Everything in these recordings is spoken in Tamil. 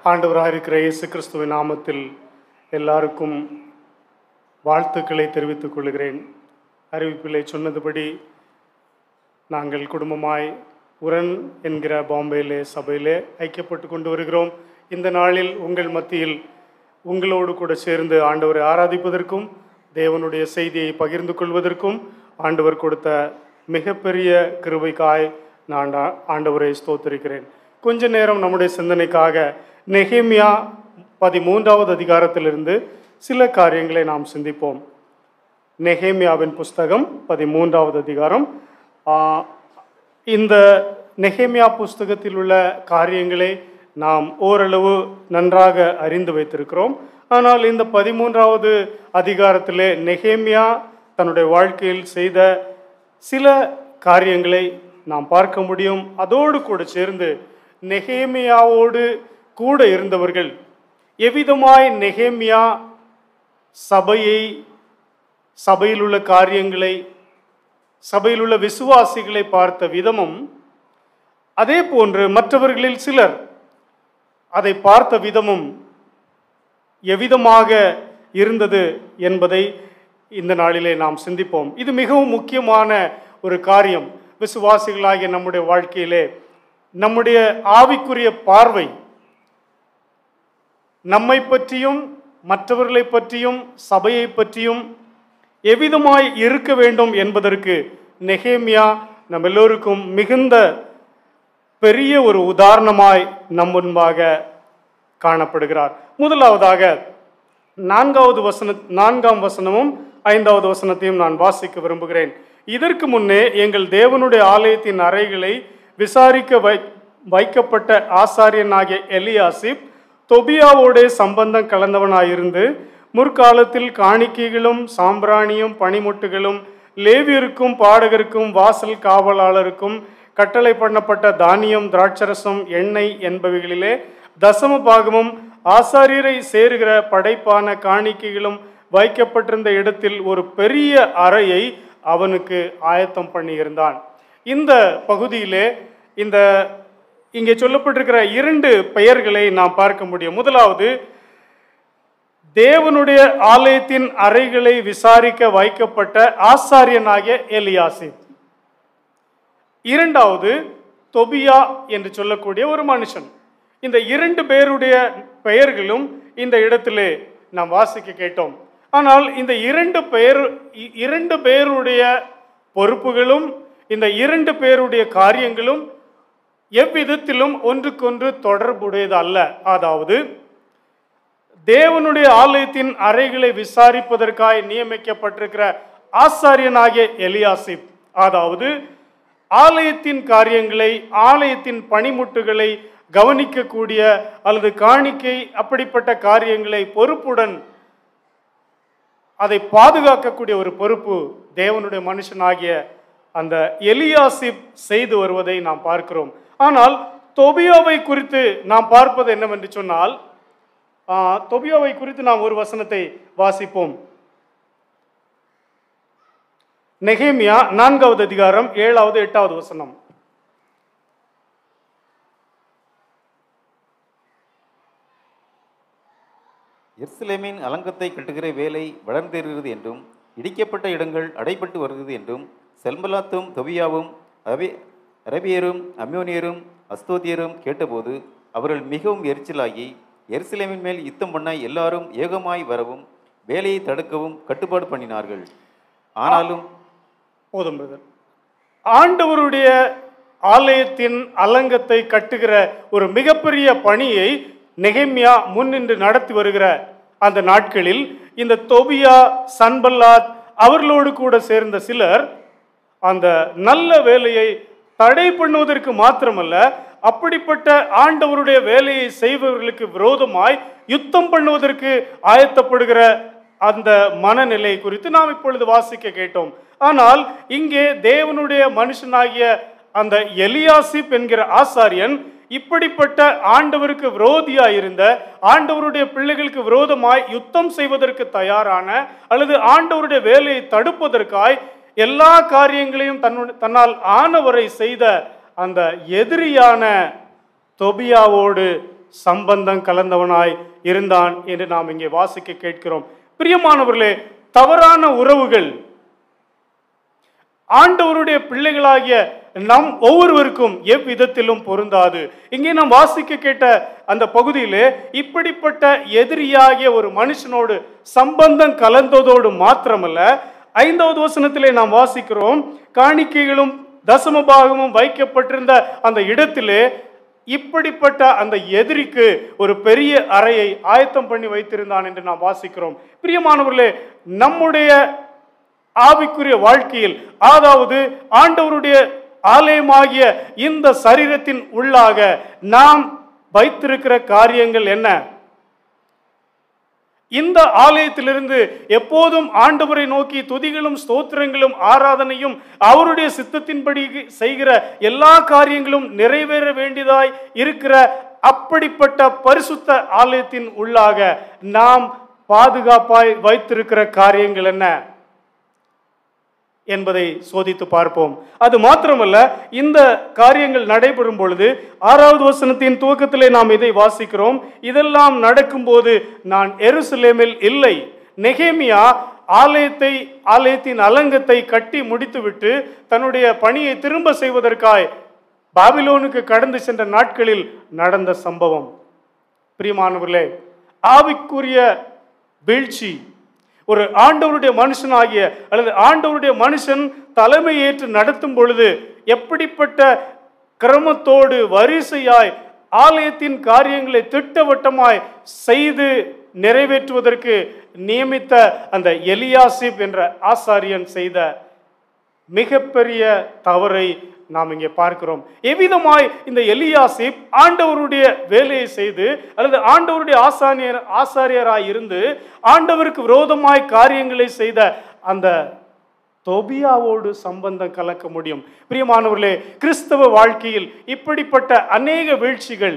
ஆண்டவராக இருக்கிற இயேசு கிறிஸ்துவின் நாமத்தில் எல்லாருக்கும் வாழ்த்துக்களை தெரிவித்துக் கொள்கிறேன் அறிவிப்பிலே சொன்னதுபடி நாங்கள் குடும்பமாய் உரன் என்கிற பாம்பேயிலே சபையிலே ஐக்கியப்பட்டு கொண்டு வருகிறோம் இந்த நாளில் உங்கள் மத்தியில் உங்களோடு கூட சேர்ந்து ஆண்டவரை ஆராதிப்பதற்கும் தேவனுடைய செய்தியை பகிர்ந்து கொள்வதற்கும் ஆண்டவர் கொடுத்த மிகப்பெரிய கிருபைக்காய் நான் ஆ- ஆண்டவரை ஸ்தோத்திரிக்கிறேன் கொஞ்ச நேரம் நம்முடைய சிந்தனைக்காக நெகேமியா பதிமூன்றாவது அதிகாரத்திலிருந்து சில காரியங்களை நாம் சிந்திப்போம் நெகேமியாவின் புஸ்தகம் பதிமூன்றாவது அதிகாரம் ஆ, இந்த நெகேமியா புஸ்தகத்தில் உள்ள காரியங்களை நாம் ஓரளவு நன்றாக அறிந்து வைத்திருக்கிறோம் ஆனால் இந்த பதிமூன்றாவது அதிகாரத்திலே நெகேமியா தன்னுடைய வாழ்க்கையில் செய்த சில காரியங்களை நாம் பார்க்க முடியும் அதோடு கூட சேர்ந்து நெகேமியாவோடு கூட இருந்தவர்கள் எவ்விதமாய் நெகேமியா சபையை சபையில் உள்ள காரியங்களை சபையில் உள்ள விசுவாசிகளை பார்த்த விதமும் அதே போன்று மற்றவர்களில் சிலர் அதை பார்த்த விதமும் எவ்விதமாக இருந்தது என்பதை இந்த நாளிலே நாம் சிந்திப்போம் இது மிகவும் முக்கியமான ஒரு காரியம் விசுவாசிகளாகிய நம்முடைய வாழ்க்கையிலே நம்முடைய ஆவிக்குரிய பார்வை நம்மை பற்றியும் மற்றவர்களை பற்றியும் சபையை பற்றியும் எவ்விதமாய் இருக்க வேண்டும் என்பதற்கு நெகேமியா நம் எல்லோருக்கும் மிகுந்த பெரிய ஒரு உதாரணமாய் நம் முன்பாக காணப்படுகிறார் முதலாவதாக நான்காவது வசன நான்காம் வசனமும் ஐந்தாவது வசனத்தையும் நான் வாசிக்க விரும்புகிறேன் இதற்கு முன்னே எங்கள் தேவனுடைய ஆலயத்தின் அறைகளை விசாரிக்க வை வைக்கப்பட்ட ஆசாரியனாகிய எலியாசிப் தொபியாவோடே சம்பந்தம் கலந்தவனாயிருந்து முற்காலத்தில் காணிக்கைகளும் சாம்பிராணியும் பனிமுட்டுகளும் லேவியருக்கும் பாடகருக்கும் வாசல் காவலாளருக்கும் கட்டளை பண்ணப்பட்ட தானியம் திராட்சரசம் எண்ணெய் என்பவைகளிலே தசம பாகமும் ஆசாரியரை சேருகிற படைப்பான காணிக்கைகளும் வைக்கப்பட்டிருந்த இடத்தில் ஒரு பெரிய அறையை அவனுக்கு ஆயத்தம் பண்ணியிருந்தான் இந்த பகுதியிலே இந்த இங்கே சொல்லப்பட்டிருக்கிற இரண்டு பெயர்களை நாம் பார்க்க முடியும் முதலாவது தேவனுடைய ஆலயத்தின் அறைகளை விசாரிக்க வைக்கப்பட்ட ஆசாரியனாகிய எலியாசிப் இரண்டாவது தொபியா என்று சொல்லக்கூடிய ஒரு மனுஷன் இந்த இரண்டு பேருடைய பெயர்களும் இந்த இடத்திலே நாம் வாசிக்க கேட்டோம் ஆனால் இந்த இரண்டு பெயர் இ- இரண்டு பேருடைய பொறுப்புகளும் இந்த இரண்டு பேருடைய காரியங்களும் எவ்விதத்திலும் ஒன்றுக்கொன்று தொடர்புடையது அல்ல அதாவது தேவனுடைய ஆலயத்தின் அறைகளை விசாரிப்பதற்காய் நியமிக்கப்பட்டிருக்கிற ஆசாரியனாகிய எலியாசிப் அதாவது ஆலயத்தின் காரியங்களை ஆலயத்தின் பணிமுட்டுகளை கவனிக்கக்கூடிய அல்லது காணிக்கை அப்படிப்பட்ட காரியங்களை பொறுப்புடன் அதை பாதுகாக்கக்கூடிய ஒரு பொறுப்பு தேவனுடைய மனுஷனாகிய அந்த எலியாசிப் செய்து வருவதை நாம் பார்க்கிறோம் ஆனால் தொபியோவை குறித்து நாம் பார்ப்பது என்னவென்று சொன்னால் ஆ, தொபியோவை குறித்து நாம் ஒரு வசனத்தை வாசிப்போம் நெகேமியா நான்காவது அதிகாரம் ஏழாவது எட்டாவது வசனம் எருசலேமின் அலங்கத்தை கட்டுகிற வேலை வளர்ந்தேறுகிறது என்றும் இடிக்கப்பட்ட இடங்கள் அடைபட்டு வருகிறது என்றும் செல்மலாத்தும் தொபியாவும் அபி அரபியரும் அம்யோனியரும் அஸ்தோதியரும் கேட்டபோது அவர்கள் மிகவும் எரிச்சலாகி எருசலேமின் மேல் யுத்தம் பண்ண எல்லாரும் ஏகமாய் வரவும் வேலையை தடுக்கவும் கட்டுப்பாடு பண்ணினார்கள் ஆனாலும் போதும் பிரதர் ஆண்டவருடைய ஆலயத்தின் அலங்கத்தை கட்டுகிற ஒரு மிகப்பெரிய பணியை நெகேமியா முன்னின்று நடத்தி வருகிற அந்த நாட்களில் இந்த தொபியா சன்பல்லாத் அவர்களோடு கூட சேர்ந்த சிலர் அந்த நல்ல வேலையை தடை பண்ணுவதற்கு மாத்திரமல்ல அப்படிப்பட்ட ஆண்டவருடைய வேலையை செய்பவர்களுக்கு விரோதமாய் யுத்தம் பண்ணுவதற்கு ஆயத்தப்படுகிற அந்த மனநிலை குறித்து நாம் இப்பொழுது வாசிக்க கேட்டோம் ஆனால் இங்கே தேவனுடைய மனுஷனாகிய அந்த எலியாசிப் என்கிற ஆசாரியன் இப்படிப்பட்ட ஆண்டவருக்கு விரோதியாய் இருந்த ஆண்டவருடைய பிள்ளைகளுக்கு விரோதமாய் யுத்தம் செய்வதற்கு தயாரான அல்லது ஆண்டவருடைய வேலையை தடுப்பதற்காய் எல்லா காரியங்களையும் தன்னுடைய தன்னால் ஆனவரை செய்த அந்த எதிரியான தொபியாவோடு சம்பந்தம் கலந்தவனாய் இருந்தான் என்று நாம் இங்கே வாசிக்க கேட்கிறோம் பிரியமானவர்களே தவறான உறவுகள் ஆண்டவருடைய பிள்ளைகளாகிய நம் ஒவ்வொருவருக்கும் எவ்விதத்திலும் பொருந்தாது இங்கே நாம் வாசிக்க கேட்ட அந்த பகுதியிலே இப்படிப்பட்ட எதிரியாகிய ஒரு மனுஷனோடு சம்பந்தம் கலந்ததோடு மாத்திரமல்ல ஐந்தாவது வசனத்திலே நாம் வாசிக்கிறோம் காணிக்கைகளும் தசமபாகமும் வைக்கப்பட்டிருந்த அந்த இடத்திலே இப்படிப்பட்ட அந்த எதிரிக்கு ஒரு பெரிய அறையை ஆயத்தம் பண்ணி வைத்திருந்தான் என்று நாம் வாசிக்கிறோம் பிரியமானவர்களே நம்முடைய ஆவிக்குரிய வாழ்க்கையில் அதாவது ஆண்டவருடைய ஆலயமாகிய இந்த சரீரத்தின் உள்ளாக நாம் வைத்திருக்கிற காரியங்கள் என்ன இந்த ஆலயத்திலிருந்து எப்போதும் ஆண்டவரை நோக்கி துதிகளும் ஸ்தோத்திரங்களும் ஆராதனையும் அவருடைய சித்தத்தின்படி செய்கிற எல்லா காரியங்களும் நிறைவேற வேண்டியதாய் இருக்கிற அப்படிப்பட்ட பரிசுத்த ஆலயத்தின் உள்ளாக நாம் பாதுகாப்பாய் வைத்திருக்கிற காரியங்கள் என்ன என்பதை சோதித்து பார்ப்போம் அது மாத்திரமல்ல இந்த காரியங்கள் நடைபெறும் பொழுது ஆறாவது வசனத்தின் துவக்கத்திலே நாம் இதை வாசிக்கிறோம் இதெல்லாம் நடக்கும்போது நான் எருசலேமில் இல்லை நெகேமியா ஆலயத்தை ஆலயத்தின் அலங்கத்தை கட்டி முடித்துவிட்டு தன்னுடைய பணியை திரும்ப செய்வதற்காய் பாபிலோனுக்கு கடந்து சென்ற நாட்களில் நடந்த சம்பவம் பிரியமானவர்களே ஆவிக்குரிய வீழ்ச்சி ஒரு ஆண்டவருடைய மனுஷனாகிய அல்லது ஆண்டவருடைய மனுஷன் தலைமை ஏற்று நடத்தும் பொழுது எப்படிப்பட்ட கிரமத்தோடு வரிசையாய் ஆலயத்தின் காரியங்களை திட்டவட்டமாய் செய்து நிறைவேற்றுவதற்கு நியமித்த அந்த எலியாசிப் என்ற ஆசாரியன் செய்த மிகப்பெரிய தவறை நாம் இங்கே பார்க்கிறோம் எவ்விதமாய் இந்த எலியாசிப் ஆண்டவருடைய வேலையை செய்து அல்லது ஆண்டவருடைய ஆசாரியர் ஆசாரியராய் இருந்து ஆண்டவருக்கு விரோதமாய் காரியங்களை செய்த அந்த தொபியாவோடு சம்பந்தம் கலக்க முடியும் பிரியமானவர்களே கிறிஸ்தவ வாழ்க்கையில் இப்படிப்பட்ட அநேக வீழ்ச்சிகள்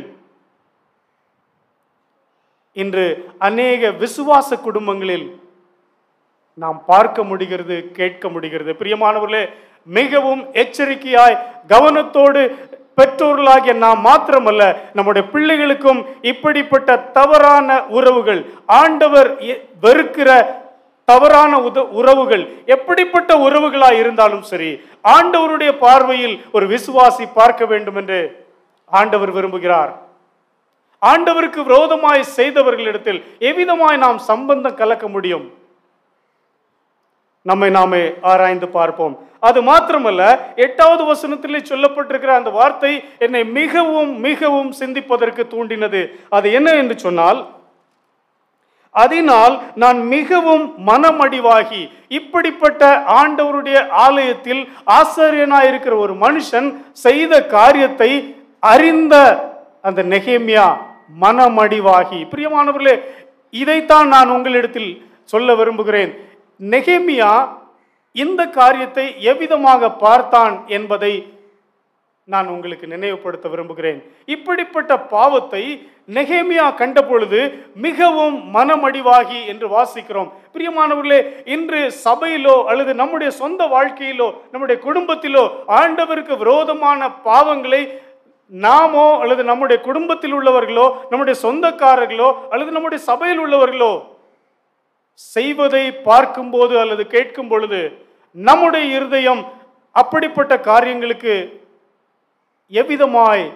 இன்று அநேக விசுவாச குடும்பங்களில் நாம் பார்க்க முடிகிறது கேட்க முடிகிறது பிரியமானவர்களே மிகவும் எச்சரிக்கையாய் கவனத்தோடு பெற்றோர்களாகிய நாம் மாத்திரமல்ல நம்முடைய பிள்ளைகளுக்கும் இப்படிப்பட்ட தவறான உறவுகள் ஆண்டவர் எ- வெறுக்கிற தவறான உத உறவுகள் எப்படிப்பட்ட உறவுகளாய் இருந்தாலும் சரி ஆண்டவருடைய பார்வையில் ஒரு விசுவாசி பார்க்க வேண்டும் என்று ஆண்டவர் விரும்புகிறார் ஆண்டவருக்கு விரோதமாய் செய்தவர்களிடத்தில் எவ்விதமாய் நாம் சம்பந்தம் கலக்க முடியும் நம்மை நாமே ஆராய்ந்து பார்ப்போம் அது மாத்திரமல்ல எட்டாவது வசனத்திலே சொல்லப்பட்டிருக்கிற அந்த வார்த்தை என்னை மிகவும் மிகவும் சிந்திப்பதற்கு தூண்டினது அது என்ன என்று சொன்னால் அதனால் நான் மிகவும் மனமடிவாகி இப்படிப்பட்ட ஆண்டவருடைய ஆலயத்தில் ஆசாரியனாயிருக்கிற ஒரு மனுஷன் செய்த காரியத்தை அறிந்த அந்த நெகேமியா மனமடிவாகி பிரியமானவர்களே இதைத்தான் நான் உங்களிடத்தில் சொல்ல விரும்புகிறேன் நெகேமியா இந்த காரியத்தை எவ்விதமாக பார்த்தான் என்பதை நான் உங்களுக்கு நினைவுபடுத்த விரும்புகிறேன் இப்படிப்பட்ட பாவத்தை நெகேமியா கண்ட பொழுது மிகவும் மனமடிவாகி என்று வாசிக்கிறோம் பிரியமானவர்களே இன்று சபையிலோ அல்லது நம்முடைய சொந்த வாழ்க்கையிலோ நம்முடைய குடும்பத்திலோ ஆண்டவருக்கு விரோதமான பாவங்களை நாமோ அல்லது நம்முடைய குடும்பத்தில் உள்ளவர்களோ நம்முடைய சொந்தக்காரர்களோ அல்லது நம்முடைய சபையில் உள்ளவர்களோ செய்வதை பார்க்கும்போது அல்லது கேட்கும் பொழுது நம்முடைய இருதயம் அப்படிப்பட்ட காரியங்களுக்கு எவ்விதமாய்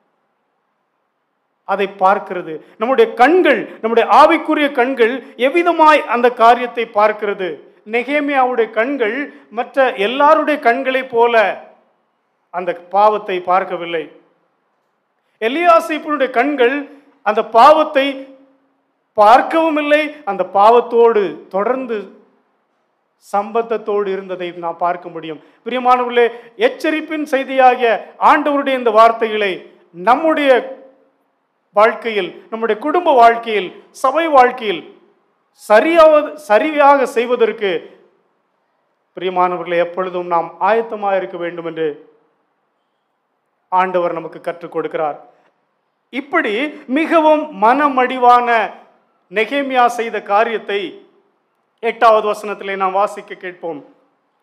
அதை பார்க்கிறது நம்முடைய கண்கள் நம்முடைய ஆவிக்குரிய கண்கள் எவ்விதமாய் அந்த காரியத்தை பார்க்கிறது நெகேமியாவுடைய கண்கள் மற்ற எல்லாருடைய கண்களைப் போல அந்த பாவத்தை பார்க்கவில்லை எலியாசிப்பினுடைய கண்கள் அந்த பாவத்தை பார்க்கவும் இல்லை அந்த பாவத்தோடு தொடர்ந்து சம்பந்தத்தோடு இருந்ததை நாம் பார்க்க முடியும் பிரியமானவர்களே எச்சரிப்பின் செய்தியாகிய ஆண்டவருடைய இந்த வார்த்தைகளை நம்முடைய வாழ்க்கையில் நம்முடைய குடும்ப வாழ்க்கையில் சபை வாழ்க்கையில் சரியாவது சரியாக செய்வதற்கு பிரியமானவர்களை எப்பொழுதும் நாம் ஆயத்தமாக இருக்க வேண்டும் என்று ஆண்டவர் நமக்கு கற்றுக் கொடுக்கிறார் இப்படி மிகவும் மனமடிவான நெகேமியா செய்த காரியத்தை எட்டாவது வசனத்திலே நாம் வாசிக்க கேட்போம்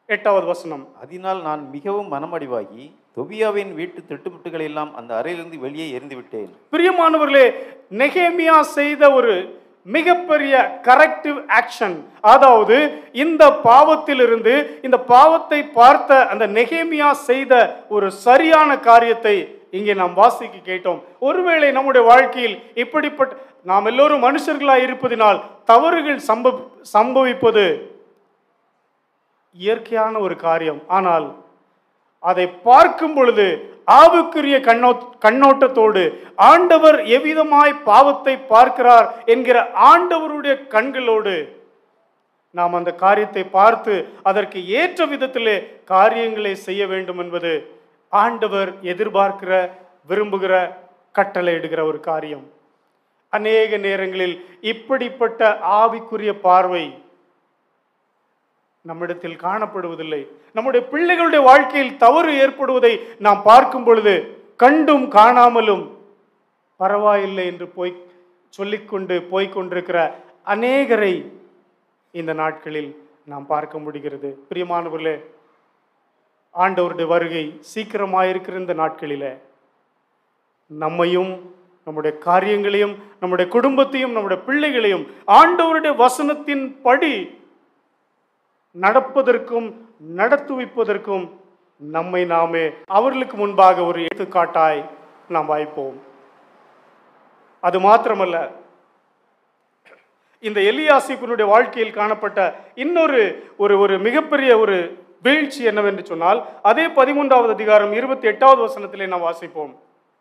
எட்டாவது வசனம் அதனால் நான் மிகவும் மனமடிவாகி தொபியாவின் வீட்டு திட்டுமுட்டுகளை எல்லாம் அந்த அறையிலிருந்து வெளியே எறிந்து விட்டேன் பிரியமானவர்களே நெகேமியா செய்த ஒரு மிகப்பெரிய கரெக்டிவ் ஆக்ஷன் அதாவது இந்த பாவத்திலிருந்து இந்த பாவத்தை பார்த்த அந்த நெகேமியா செய்த ஒரு சரியான காரியத்தை இங்கே நாம் வாசிக்க கேட்டோம் ஒருவேளை நம்முடைய வாழ்க்கையில் இப்படிப்பட்ட நாம் எல்லோரும் மனுஷர்களாய் இருப்பதினால் தவறுகள் சம்பவ சம்பவிப்பது இயற்கையான ஒரு காரியம் ஆனால் அதை பார்க்கும் பொழுது ஆவுக்குரிய கண்ணோ கண்ணோட்டத்தோடு ஆண்டவர் எவ்விதமாய் பாவத்தை பார்க்கிறார் என்கிற ஆண்டவருடைய கண்களோடு நாம் அந்த காரியத்தை பார்த்து அதற்கு ஏற்ற விதத்திலே காரியங்களை செய்ய வேண்டும் என்பது ஆண்டவர் எதிர்பார்க்கிற விரும்புகிற கட்டளையிடுகிற ஒரு காரியம் அநேக நேரங்களில் இப்படிப்பட்ட ஆவிக்குரிய பார்வை நம்மிடத்தில் காணப்படுவதில்லை நம்முடைய பிள்ளைகளுடைய வாழ்க்கையில் தவறு ஏற்படுவதை நாம் பார்க்கும் பொழுது கண்டும் காணாமலும் பரவாயில்லை என்று போய் சொல்லிக்கொண்டு போய்க் கொண்டிருக்கிற அநேகரை இந்த நாட்களில் நாம் பார்க்க முடிகிறது பிரியமானவர்களே ஆண்டவருடைய வருகை சீக்கிரமாயிருக்கிற இந்த நாட்களிலே நம்மையும் நம்முடைய காரியங்களையும் நம்முடைய குடும்பத்தையும் நம்முடைய பிள்ளைகளையும் ஆண்டவருடைய வசனத்தின் படி நடப்பதற்கும் நடத்துவிப்பதற்கும் நம்மை நாமே அவர்களுக்கு முன்பாக ஒரு எடுத்துக்காட்டாய் நாம் வாய்ப்போம் அது மாத்திரமல்ல இந்த எலியாசிப்பினுடைய வாழ்க்கையில் காணப்பட்ட இன்னொரு ஒரு ஒரு மிகப்பெரிய ஒரு வீழ்ச்சி என்னவென்று சொன்னால் அதே பதிமூன்றாவது அதிகாரம் இருபத்தி எட்டாவது வசனத்திலே நாம் வாசிப்போம்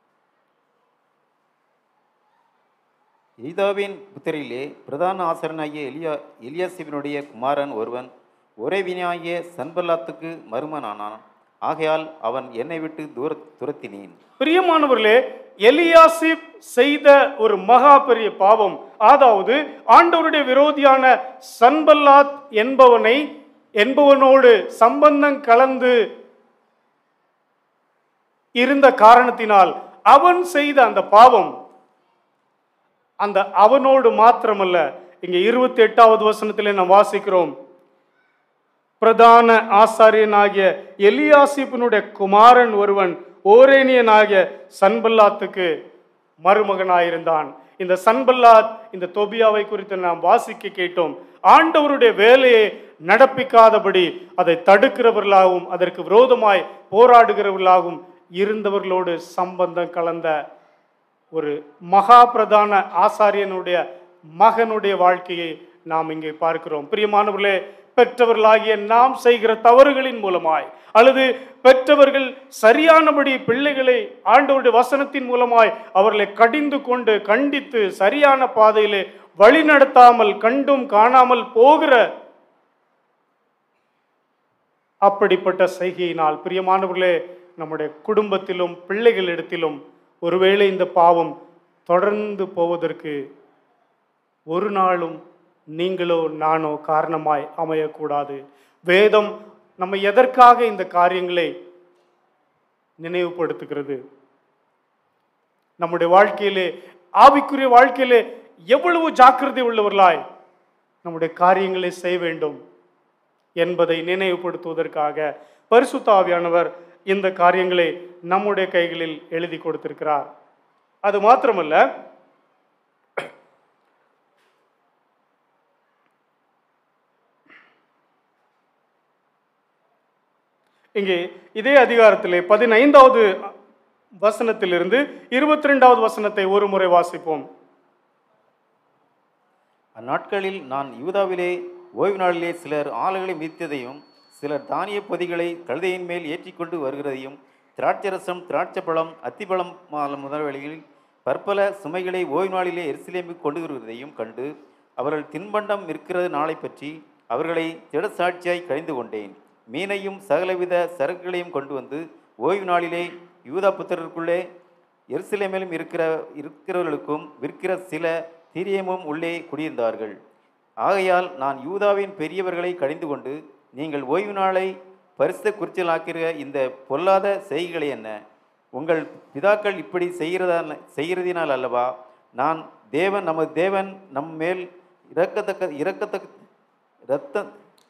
ஈதாவின் புத்திரிலே பிரதான ஆசரனாகிய எலியா எலியாசிபினுடைய குமாரன் ஒருவன் ஒரேவினாகிய சன்பல்லாத்துக்கு மருமனானான் ஆகையால் அவன் என்னை விட்டு தூர துரத்தினேன் பிரியமானவர்களே எலியாசிப் செய்த ஒரு மகா பெரிய பாவம் அதாவது ஆண்டவருடைய விரோதியான சன்பல்லாத் என்பவனை என்பவனோடு சம்பந்தம் கலந்து இருந்த காரணத்தினால் அவன் செய்த அந்த பாவம் அந்த அவனோடு மாத்திரமல்ல இங்க இருபத்தி எட்டாவது வசனத்திலே நாம் வாசிக்கிறோம் பிரதான ஆசாரியனாகிய எலியாசிப்பினுடைய குமாரன் ஒருவன் ஓரேனியனாகிய சன்பல்லாத்துக்கு மருமகனாயிருந்தான் இந்த சன்பல்லாத் இந்த தொபியாவை குறித்து நாம் வாசிக்க கேட்டோம் ஆண்டவருடைய வேலையை நடப்பிக்காதபடி அதை தடுக்கிறவர்களாகவும் அதற்கு விரோதமாய் போராடுகிறவர்களாகவும் இருந்தவர்களோடு சம்பந்தம் கலந்த ஒரு மகா பிரதான ஆசாரியனுடைய மகனுடைய வாழ்க்கையை நாம் இங்கே பார்க்கிறோம் பிரியமானவர்களே பெற்றவர்களாகிய நாம் செய்கிற தவறுகளின் மூலமாய் அல்லது பெற்றவர்கள் சரியானபடி பிள்ளைகளை ஆண்டவருடைய வசனத்தின் மூலமாய் அவர்களை கடிந்து கொண்டு கண்டித்து சரியான பாதையிலே வழி நடத்தாமல் கண்டும் காணாமல் போகிற அப்படிப்பட்ட செய்கையினால் பிரியமானவர்களே நம்முடைய குடும்பத்திலும் பிள்ளைகளிடத்திலும் ஒருவேளை இந்த பாவம் தொடர்ந்து போவதற்கு ஒரு நாளும் நீங்களோ நானோ காரணமாய் அமையக்கூடாது வேதம் நம்ம எதற்காக இந்த காரியங்களை நினைவுபடுத்துகிறது நம்முடைய வாழ்க்கையிலே ஆவிக்குரிய வாழ்க்கையிலே எவ்வளவு ஜாக்கிரதை உள்ளவர்களாய் நம்முடைய காரியங்களை செய்ய வேண்டும் என்பதை நினைவுபடுத்துவதற்காக பரிசுத்த ஆவியானவர் இந்த காரியங்களை நம்முடைய கைகளில் எழுதி கொடுத்திருக்கிறார் அது மாத்திரமல்ல இங்கே இதே அதிகாரத்திலே பதினைந்தாவது வசனத்திலிருந்து இருபத்தி ரெண்டாவது வசனத்தை ஒரு முறை வாசிப்போம் அந்நாட்களில் நான் யூதாவிலே ஓய்வு நாளிலே சிலர் ஆலைகளை மிதித்ததையும் சிலர் தானிய பொதிகளை கழுதையின் மேல் ஏற்றிக்கொண்டு வருகிறதையும் திராட்சரசம் திராட்சைப்பழம் அத்திப்பழம் முதல்வெளிகளில் பற்பல சுமைகளை ஓய்வு நாளிலே எருசலேமுக்கு கொண்டு வருவதையும் கண்டு அவர்கள் தின்பண்டம் இருக்கிற நாளை பற்றி அவர்களை திடசாட்சியாய் கழிந்து கொண்டேன் மீனையும் சகலவித சரக்குகளையும் கொண்டு வந்து ஓய்வு நாளிலே யூதா புத்திரருக்குள்ளே எருசலேமிலும் இருக்கிற இருக்கிறவர்களுக்கும் விற்கிற சில தீரியமும் உள்ளே குடியிருந்தார்கள் ஆகையால் நான் யூதாவின் பெரியவர்களை கடிந்து கொண்டு நீங்கள் ஓய்வு நாளை பரிசுத்த குறிச்சலாக்கிற இந்த பொல்லாத செய்கைகளை என்ன உங்கள் பிதாக்கள் இப்படி செய்கிறதா செய்கிறதினால் அல்லவா நான் தேவன் நமது தேவன் நம் மேல் இறக்கத்தக்க இறக்கத்தக்க இரத்த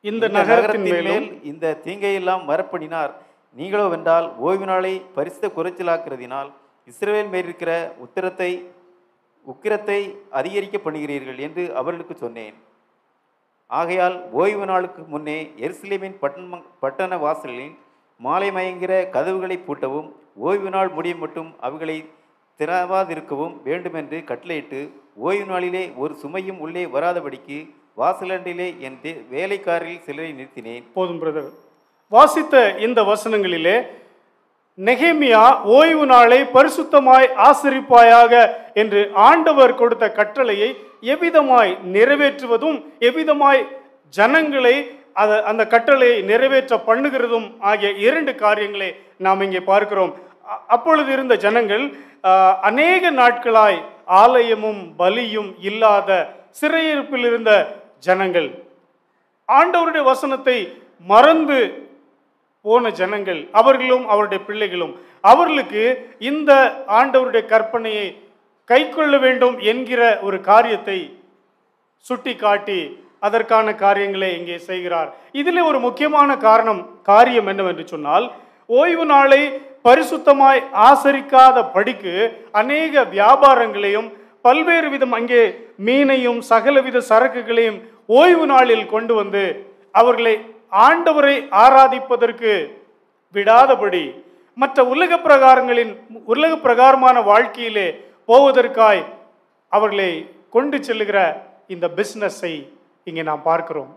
இந்த நகரத்தின் மேலும் மேல் இந்த தீங்கையெல்லாம் வரப்பண்ணினார் நீங்களோ வென்றால் ஓய்வு நாளை பரிசுத்த குறைச்சலாக்குறதினால் இஸ்ரவேல் மேலிருக்கிற உத்திரத்தை உக்கிரத்தை அதிகரிக்க பண்ணுகிறீர்கள் என்று அவர்களுக்கு சொன்னேன் ஆகையால் ஓய்வு நாளுக்கு முன்னே எருசலேமின் பட்டண பட்டண வாசலில் மாலை மயங்கிற கதவுகளை பூட்டவும் ஓய்வு நாள் முடியும் மட்டும் அவைகளை திறவாதிருக்கவும் வேண்டுமென்று கட்டளையிட்டு ஓய்வு நாளிலே ஒரு சுமையும் உள்ளே வராதபடிக்கு வாசலண்டிலே என் தே- வேலைக்காரில் சிலரை நிறுத்தினேன் போதும் பிரதர் வாசித்த இந்த வசனங்களிலே நெகேமியா ஓய்வு நாளை பரிசுத்தமாய் ஆசரிப்பாயாக என்று ஆண்டவர் கொடுத்த கட்டளையை எவ்விதமாய் நிறைவேற்றுவதும் எவ்விதமாய் ஜனங்களை அத அந்த கட்டளையை நிறைவேற்ற பண்ணுகிறதும் ஆகிய இரண்டு காரியங்களை நாம் இங்கே பார்க்கிறோம் அ- அப்பொழுது இருந்த ஜனங்கள் ஆ, அநேக நாட்களாய் ஆலயமும் பலியும் இல்லாத சிறையிருப்பில் இருந்த ஜனங்கள் ஆண்டவருடைய வசனத்தை மறந்து போன ஜனங்கள் அவர்களும் அவருடைய பிள்ளைகளும் அவர்களுக்கு இந்த ஆண்டவருடைய கற்பனையை கைக்கொள்ள வேண்டும் என்கிற ஒரு காரியத்தை சுட்டி காட்டி அதற்கான காரியங்களை இங்கே செய்கிறார் இதில் ஒரு முக்கியமான காரணம் காரியம் என்னவென்று சொன்னால் ஓய்வு நாளை பரிசுத்தமாய் ஆசரிக்காத படிக்கு அநேக வியாபாரங்களையும் பல்வேறு விதம் அங்கே மீனையும் சகலவித சரக்குகளையும் ஓய்வு நாளில் கொண்டு வந்து அவர்களை ஆண்டவரை ஆராதிப்பதற்கு விடாதபடி மற்ற உலக பிரகாரங்களின் உலக பிரகாரமான வாழ்க்கையிலே போவதற்காய் அவர்களை கொண்டு செல்லுகிற இந்த பிஸ்னஸை இங்கே நாம் பார்க்கிறோம்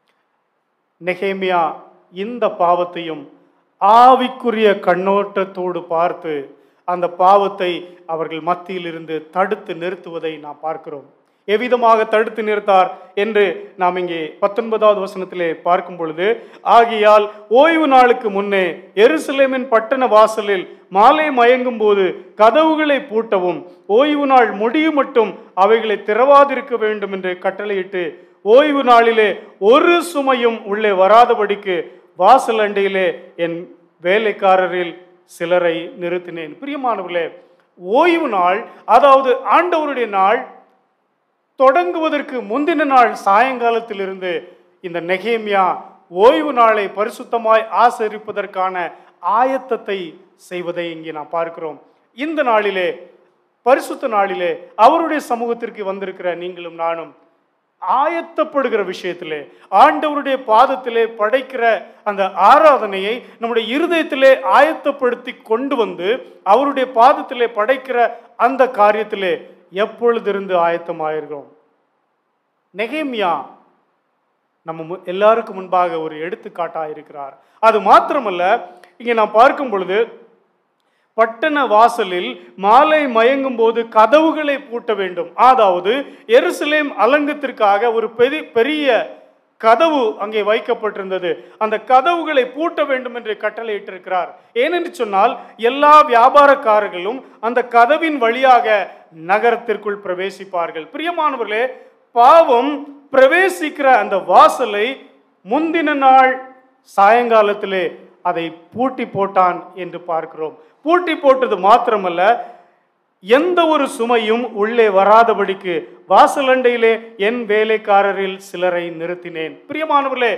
நெகேமியா இந்த பாவத்தையும் ஆவிக்குரிய கண்ணோட்டத்தோடு பார்த்து அந்த பாவத்தை அவர்கள் மத்தியில் இருந்து தடுத்து நிறுத்துவதை நாம் பார்க்கிறோம் எவ்விதமாக தடுத்து நிறுத்தார் என்று நாம் இங்கே பத்தொன்பதாவது வசனத்திலே பார்க்கும் பொழுது ஆகியால் ஓய்வு நாளுக்கு முன்னே எருசலேமின் பட்டண வாசலில் மாலை மயங்கும் போது கதவுகளை பூட்டவும் ஓய்வு நாள் முடியும் மட்டும் அவைகளை திறவாதிருக்க வேண்டும் என்று கட்டளையிட்டு ஓய்வு நாளிலே ஒரு சுமையும் உள்ளே வராதபடிக்கு வாசல் அண்டையிலே என் வேலைக்காரரில் சிலரை நிறுத்தினேன் பிரியமானவர்களே ஓய்வு நாள் அதாவது ஆண்டவருடைய நாள் தொடங்குவதற்கு முந்தின நாள் சாயங்காலத்திலிருந்து இந்த நெகேமியா ஓய்வு நாளை பரிசுத்தமாய் ஆசரிப்பதற்கான ஆயத்தத்தை செய்வதை இங்கே நாம் பார்க்கிறோம் இந்த நாளிலே பரிசுத்த நாளிலே அவருடைய சமூகத்திற்கு வந்திருக்கிற நீங்களும் நானும் ஆயத்தப்படுகிற விஷயத்திலே ஆண்டவருடைய பாதத்திலே படைக்கிற அந்த ஆராதனையை நம்முடைய இருதயத்திலே ஆயத்தப்படுத்தி கொண்டு வந்து அவருடைய பாதத்திலே படைக்கிற அந்த காரியத்திலே எப்பொழுதிருந்து ஆயத்தமாயிருக்கிறோம் நெகேமியா நம்ம மு- எல்லாருக்கும் முன்பாக ஒரு எடுத்துக்காட்டாக இருக்கிறார் அது மாத்திரமல்ல இங்கே நாம் பார்க்கும் பொழுது பட்டண வாசலில் மாலை மயங்கும் போது கதவுகளை பூட்ட வேண்டும் அதாவது எருசலேம் அலங்கத்திற்காக ஒரு பெரிய பெரிய கதவு அங்கே வைக்கப்பட்டிருந்தது அந்த கதவுகளை பூட்ட வேண்டும் என்று கட்டளையிட்டிருக்கிறார் ஏனென்று சொன்னால் எல்லா வியாபாரக்காரர்களும் அந்த கதவின் வழியாக நகரத்திற்குள் பிரவேசிப்பார்கள் பிரியமானவர்களே பாவம் பிரவேசிக்கிற அந்த வாசலை முந்தின நாள் சாயங்காலத்திலே அதை பூட்டி போட்டான் என்று பார்க்கிறோம் பூட்டி போட்டது மாத்திரமல்ல எந்த ஒரு சுமையும் உள்ளே வராதபடிக்கு வாசலண்டையிலே என் வேலைக்காரரில் சிலரை நிறுத்தினேன் பிரியமானவர்களே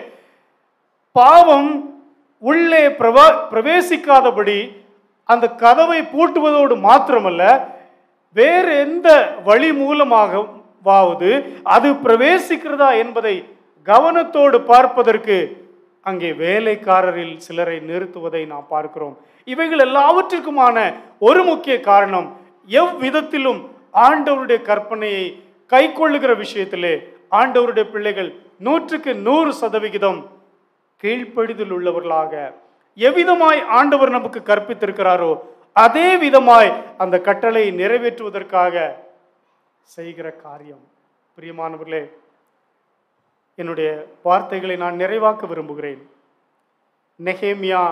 பாவம் உள்ளே பிரவா பிரவேசிக்காதபடி அந்த கதவை பூட்டுவதோடு மாத்திரமல்ல வேறு எந்த வழி மூலமாகவாவது அது பிரவேசிக்கிறதா என்பதை கவனத்தோடு பார்ப்பதற்கு அங்கே வேலைக்காரரில் சிலரை நிறுத்துவதை நாம் பார்க்கிறோம் இவைகள் எல்லாவற்றிற்குமான ஒரு முக்கிய காரணம் எவ்விதத்திலும் ஆண்டவருடைய கற்பனையை கைக்கொள்ளுகிற விஷயத்திலே ஆண்டவருடைய பிள்ளைகள் நூற்றுக்கு நூறு சதவிகிதம் கீழ்ப்படிதல் உள்ளவர்களாக எவ்விதமாய் ஆண்டவர் நமக்கு கற்பித்திருக்கிறாரோ அதே விதமாய் அந்த கட்டளை நிறைவேற்றுவதற்காக செய்கிற காரியம் பிரியமானவர்களே என்னுடைய வார்த்தைகளை நான் நிறைவாக்க விரும்புகிறேன் நெகேமியா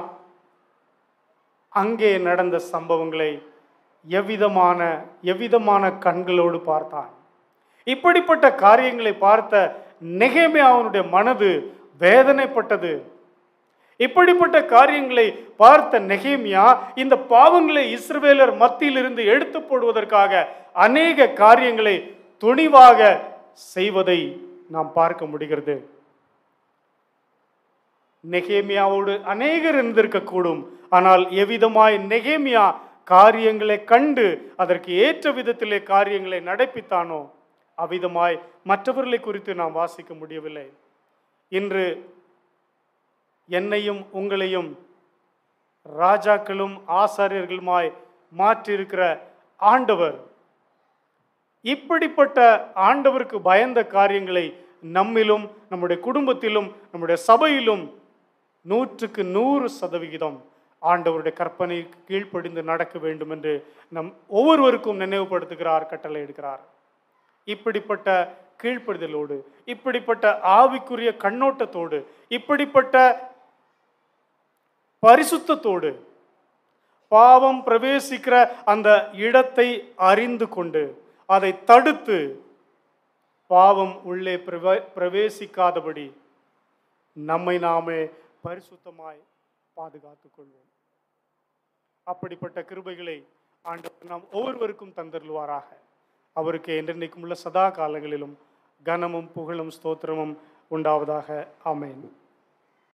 அங்கே நடந்த சம்பவங்களை எவ்விதமான எவ்விதமான கண்களோடு பார்த்தான் இப்படிப்பட்ட காரியங்களை பார்த்த நெகேமியாவுடைய மனது வேதனைப்பட்டது இப்படிப்பட்ட காரியங்களை பார்த்த நெகேமியா இந்த பாவங்களை இஸ்ரவேலர் மத்தியிலிருந்து எடுத்து போடுவதற்காக அநேக காரியங்களை துணிவாக செய்வதை நாம் பார்க்க முடிகிறது நெகேமியாவோடு அநேகர் இருந்திருக்கக்கூடும் ஆனால் எவ்விதமாய் நெகேமியா காரியங்களை கண்டு அதற்கு ஏற்ற விதத்திலே காரியங்களை நடப்பித்தானோ அவ்விதமாய் மற்றவர்களை குறித்து நாம் வாசிக்க முடியவில்லை இன்று என்னையும் உங்களையும் ராஜாக்களும் ஆசாரியர்களுமாய் மாற்றியிருக்கிற ஆண்டவர் இப்படிப்பட்ட ஆண்டவருக்கு பயந்த காரியங்களை நம்மிலும் நம்முடைய குடும்பத்திலும் நம்முடைய சபையிலும் நூற்றுக்கு நூறு சதவிகிதம் ஆண்டவருடைய கற்பனை கீழ்ப்படிந்து நடக்க வேண்டும் என்று நம் ஒவ்வொருவருக்கும் நினைவுபடுத்துகிறார் கட்டளை எடுக்கிறார் இப்படிப்பட்ட கீழ்ப்படிதலோடு இப்படிப்பட்ட ஆவிக்குரிய கண்ணோட்டத்தோடு இப்படிப்பட்ட பரிசுத்தத்தோடு பாவம் பிரவேசிக்கிற அந்த இடத்தை அறிந்து கொண்டு அதை தடுத்து பாவம் உள்ளே பிரவே- பிரவேசிக்காதபடி நம்மை நாமே பரிசுத்தமாய் பாதுகாத்துக் கொள்வோம் அப்படிப்பட்ட கிருபைகளை ஆண்டவர் நாம் ஒவ்வொருவருக்கும் தந்தருள்வாராக அவருக்கு என்றென்றைக்கும் உள்ள சதா காலங்களிலும் கனமும் புகழும் ஸ்தோத்திரமும் உண்டாவதாக ஆமென்